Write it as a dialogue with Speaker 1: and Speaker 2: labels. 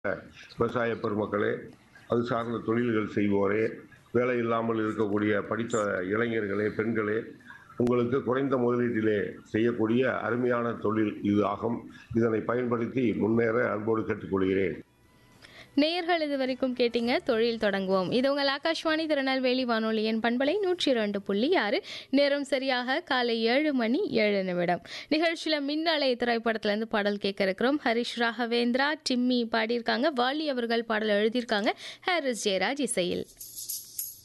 Speaker 1: விவசாய பெருமக்களே அது சார்ந்த தொழில்கள் செய்வோரே வேலை இல்லாமல் இருக்கக்கூடிய படித்த இளைஞர்களே பெண்களே உங்களுக்கு குறைந்த முதலீட்டிலே செய்யக்கூடிய அருமையான தொழில் இது ஆகும் இதனை பயன்படுத்தி முன்னேற அன்போடு கேட்டுக்கொள்கிறேன்
Speaker 2: நேயர்கள் இது வரைக்கும் கேட்டீங்க தொழில் தொடங்குவோம் இது உங்கள் ஆகாஷ்வாணி திருநெல்வேலி வானொலியின் பண்பலை நூற்றி இரண்டு புள்ளி ஆறு நேரம் சரியாக காலை ஏழு மணி ஏழு நிமிடம் நிகழ்ச்சியில் மின்னலை திரைப்படத்திலேருந்து பாடல் கேட்க இருக்கிறோம் ஹரிஷ் ராகவேந்திரா டிம்மி பாடியிருக்காங்க வாலி அவர்கள் பாடல் எழுதியிருக்காங்க ஹாரிஸ் ஜெயராஜ் இசையில்